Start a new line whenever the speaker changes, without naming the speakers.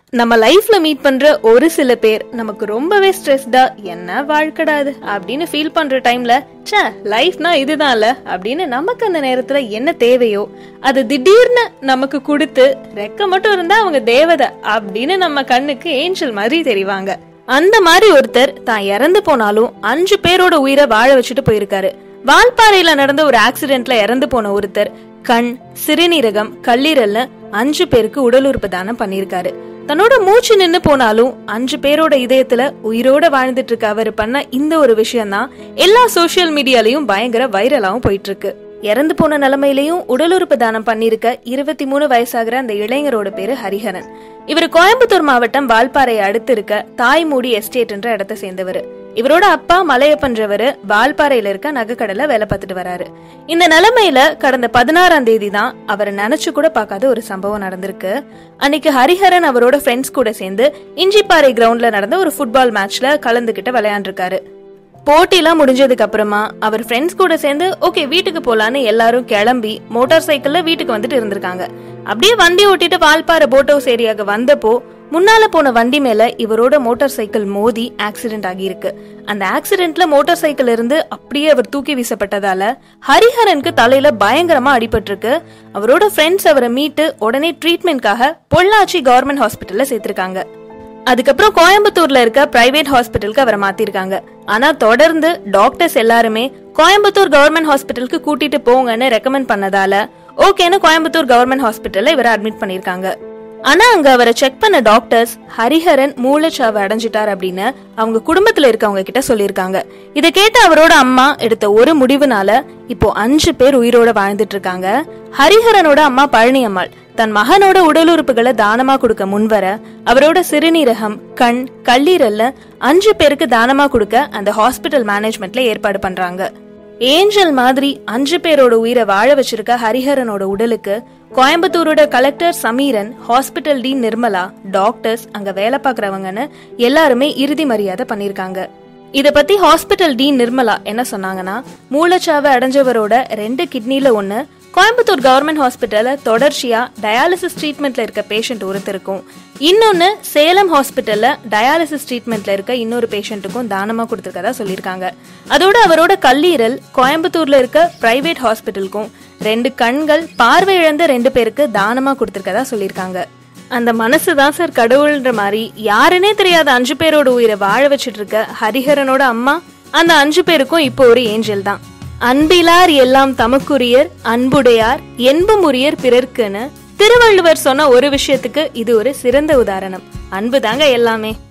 நம்ம லைஃப்ல மீட் பண்ற ஒரு சில பேர் நமக்கு ரொம்பவே ஸ்ட்ரெஸ்டா என்ன வாழ்க்கடாது அப்படின்னு ஃபீல் பண்ற டைம்ல ச்சே லைஃப்னா இதுதான்ல அப்படின்னு நமக்கு அந்த நேரத்துல என்ன தேவையோ அது திடீர்னு நமக்கு கொடுத்து ரெக்க மட்டும் இருந்தா அவங்க தேவதை அப்படின்னு நம்ம கண்ணுக்கு ஏஞ்சல் மாதிரி தெரிவாங்க அந்த மாதிரி ஒருத்தர் தான் இறந்து போனாலும் அஞ்சு பேரோட உயிரை வாழ வச்சுட்டு போயிருக்காரு வால்பாறையில நடந்த ஒரு ஆக்சிடென்ட்ல இறந்து போன ஒருத்தர் கண் சிறுநீரகம் கல்லீரல்னு அஞ்சு பேருக்கு உடல் உறுப்பு தானம் பண்ணியிருக்காரு தன்னோட மூச்சு நின்னு போனாலும் அஞ்சு பேரோட இதயத்துல உயிரோட வாழ்ந்துட்டு இருக்க அவர் பண்ண இந்த ஒரு விஷயம் தான் எல்லா சோசியல் மீடியாலயும் பயங்கர வைரலாவும் போயிட்டு இருக்கு இறந்து போன நிலைமையிலயும் உடல் உறுப்பு தானம் பண்ணிருக்க இருபத்தி மூணு வயசாகிற அந்த இளைஞரோட பேரு ஹரிஹரன் இவர் கோயம்புத்தூர் மாவட்டம் வால்பாறையை அடுத்து இருக்க தாய்மூடி எஸ்டேட் என்ற இடத்தை சேர்ந்தவர் இவரோட அப்பா மலையப்பன்றவர் வால்பாறையில இருக்க நகைக்கடல வேலை பார்த்துட்டு வராரு இந்த நிலைமையில கடந்த பதினாறாம் தேதி தான் அவர் நினைச்சு கூட பார்க்காத ஒரு சம்பவம் நடந்திருக்கு அன்னைக்கு ஹரிஹரன் அவரோட ஃப்ரெண்ட்ஸ் கூட சேர்ந்து இஞ்சிப்பாறை கிரவுண்ட்ல நடந்த ஒரு ஃபுட்பால் மேட்ச்ல கலந்துகிட்டு விளையாண்டுருக்காரு போட்டிலாம் முடிஞ்சதுக்கு அப்புறமா அவர் ஃப்ரெண்ட்ஸ் கூட சேர்ந்து ஓகே வீட்டுக்கு போலான்னு எல்லாரும் கிளம்பி மோட்டார் சைக்கிள்ல வீட்டுக்கு வந்துட்டு இருந்திருக்காங்க அப்படியே வண்டி ஓட்டிட்டு வால்பாறை போட் ஹவுஸ் ஏரியாக்கு வந்தப்போ முன்னால போன வண்டி மேல இவரோட மோட்டார் சைக்கிள் மோதி ஆக்சிடென்ட் ஆகியிருக்கு அந்த ஆக்சிடென்ட்ல மோட்டார் சைக்கிள் இருந்து அப்படியே அவர் தூக்கி வீசப்பட்டதால ஹரிஹரனுக்கு தலையில பயங்கரமா அடிபட்டிருக்கு அவரோட ஃப்ரெண்ட்ஸ் அவரை மீட்டு உடனே ட்ரீட்மெண்ட்காக பொள்ளாச்சி கவர்மெண்ட் ஹாஸ்பிட்டல்ல சேர்த்திருக்காங்க அதுக்கப்புறம் கோயம்புத்தூர்ல இருக்க பிரைவேட் ஹாஸ்பிட்டலுக்கு அவரை மாத்திருக்காங்க ஆனா தொடர்ந்து டாக்டர்ஸ் எல்லாருமே கோயம்புத்தூர் கவர்மெண்ட் ஹாஸ்பிட்டலுக்கு கூட்டிட்டு போங்கன்னு ரெக்கமெண்ட் பண்ணதால ஓகேன்னு கோயம்புத்தூர் கவர்மெண்ட் ஹாஸ்பிட்டல்ல இவரை அட்மிட் பண்ணிருக்காங்க ஆனா அங்க அவரை செக் பண்ண டாக்டர்ஸ் ஹரிஹரன் மூளைச்சாவை அடைஞ்சிட்டார் அப்படின்னு அவங்க குடும்பத்துல இருக்கவங்க கிட்ட சொல்லியிருக்காங்க இதை கேட்ட அவரோட அம்மா எடுத்த ஒரு முடிவுனால இப்போ அஞ்சு பேர் உயிரோட வாழ்ந்துட்டு இருக்காங்க ஹரிஹரனோட அம்மா பழனி அம்மாள் தன் மகனோட உடல் உறுப்புகளை தானமா கொடுக்க முன்வர அவரோட சிறுநீரகம் கண் கல்லீரல்ல அஞ்சு பேருக்கு தானமா கொடுக்க அந்த ஹாஸ்பிட்டல் மேனேஜ்மெண்ட்ல ஏற்பாடு பண்றாங்க ஏஞ்சல் மாதிரி அஞ்சு பேரோட உயிரை வாழ வச்சிருக்க ஹரிஹரனோட உடலுக்கு கோயம்புத்தூரோட collector Sameeran hospital dean Nirmala doctors அங்க வேலை பார்க்கறவங்கன்னு எல்லாருமே இறுதி மரியாதை பண்ணிருக்காங்க இத பத்தி ஹாஸ்பிட்டல் டீன் நிர்மலா என்ன சொன்னாங்கன்னா மூளைச்சாவை அடைஞ்சவரோட ரெண்டு கிட்னில ஒண்ணு கோயம்புத்தூர் கவர்மெண்ட் ஹாஸ்பிட்டல்ல தொடர்ச்சியா டயாலிசிஸ் ட்ரீட்மெண்ட்ல இருக்க பேஷண்ட் ஒருத்தருக்கும் இன்னொன்னு சேலம் ஹாஸ்பிட்டல்ல டயாலிசிஸ் ட்ரீட்மெண்ட்ல இருக்க இன்னொரு பேஷண்ட்டுக்கும் தானமா கொடுத்துருக்கதா சொல்லியிருக்காங்க அதோட அவரோட கல்லீரல் கோயம்புத்தூர்ல இருக்க பிரைவேட் ஹாஸ்பிட்டலுக்கும் ரெண்டு கண்கள் பார்வை இழந்த ரெண்டு பேருக்கு தானமா கொடுத்துருக்கதா சொல்லியிருக்காங்க அந்த மனசு தான் சார் கடவுள்ன்ற மாதிரி யாருன்னே தெரியாத அஞ்சு பேரோட உயிரை வாழ வச்சிட்டு இருக்க ஹரிஹரனோட அம்மா அந்த அஞ்சு பேருக்கும் இப்போ ஒரு ஏஞ்சல் தான் அன்பிலார் எல்லாம் தமக்குரியர் அன்புடையார் என்புமுரியர் பிறர்க்குன்னு திருவள்ளுவர் சொன்ன ஒரு விஷயத்துக்கு இது ஒரு சிறந்த உதாரணம் அன்பு தாங்க எல்லாமே